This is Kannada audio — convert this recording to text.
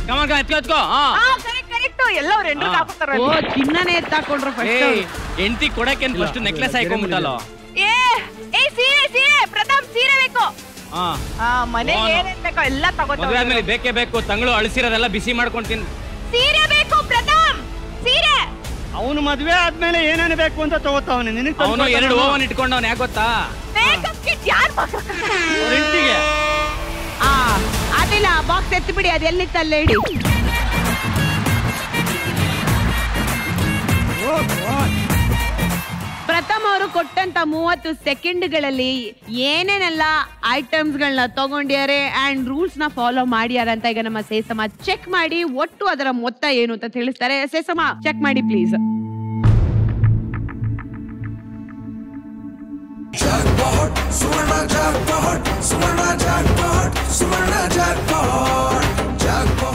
ಕಮ ಕಮ ಎತ್ಕೋ ಎತ್ಕೋ ಹಾ ಕರೆಕ್ಟ್ ಕರೆಕ್ಟ್ ಎಲ್ಲ ಅವ್ರ ಹೆಂಡ್ರಿಗೆ ಹಾ. ಹಾಕೋತಾರ ಓ ಚಿನ್ನನೇ ಎತ್ತಾಕೊಂಡ್ರು ಏ ಫಸ್ಟ್ ಹೆಂಡತಿ ಕೊಡಕ್ಕೆ ಫಸ್ಟ್ ನೆಕ್ಲೆಸ್ ಹಾಕೊಂಡ್ಬಿಟ್ಟಲ್ಲ ಏ ಏ ಸೀರೆ ಸೀರೆ ಪ್ರತಾಪ್ ಸೀರೆ ಬೇಕು ಹಾ ಆ ಮನೆಗೆ ಓನು. ಏನೇನ್ ಬೇಕೋ ಎಲ್ಲ ಮದುವೆ ಆದ್ಮೇಲೆ ತಗೋತಾರೆ ಬೇಕೇ ಬೇಕು ತಂಗಳು ಅಳಿಸಿರೋದೆಲ್ಲ ಬಿಸಿ ಮಾಡ್ಕೊಂತೀನಿ ಸೀರೆ ಬೇಕು ಪ್ರತಾಪ್ ಸೀರೆ ಅವನು ಮದ್ವೆ ಆದ್ಮೇಲೆ ಏನೇನು ಬೇಕು ಅಂತ ತಗೋತಾವನೆ ನಿನಗೆ ಅವನು ಎರಡು ಓವನ್ ಇಟ್ಕೊಂಡವ್ನು ಯಾಕೆ ಗೊತ್ತಾ ಮೇಕಪ್ ಕಿಟ್ ಯಾರ್ ಹೆಂಡತಿಗೆ ಆ ಅದಿಲ್ಲ ಬಾಕ್ಸ್ ಎತ್ತಿ ಬಿಡಿ ಅದು ಎಲ್ಲಿತ್ತಲ್ಲೇ ಇಡಿ ಪ್ರಥಮ್ ಅವರು ಕೊಟ್ಟಂತ ಮೂವತ್ತು ಸೆಕೆಂಡ್ಗಳಲ್ಲಿ ಏನೇನೆಲ್ಲ ಐಟಮ್ಸ್ ಗಳನ್ನ ತಗೊಂಡ್ಯಾರೆ ಅಂಡ್ ರೂಲ್ಸ್ ನ ಫಾಲೋ ಮಾಡ್ಯಾರ ಅಂತ ಈಗ ನಮ್ಮ ಸೇಸಮ ಚೆಕ್ ಮಾಡಿ ಒಟ್ಟು ಅದರ ಮೊತ್ತ ಏನು ಅಂತ ತಿಳಿಸ್ತಾರೆ ಸೇಸಮ ಚೆಕ್ ಮಾಡಿ please jackpot, Suvarna jackpot, Suvarna jackpot, Suvarna jackpot, jackpot.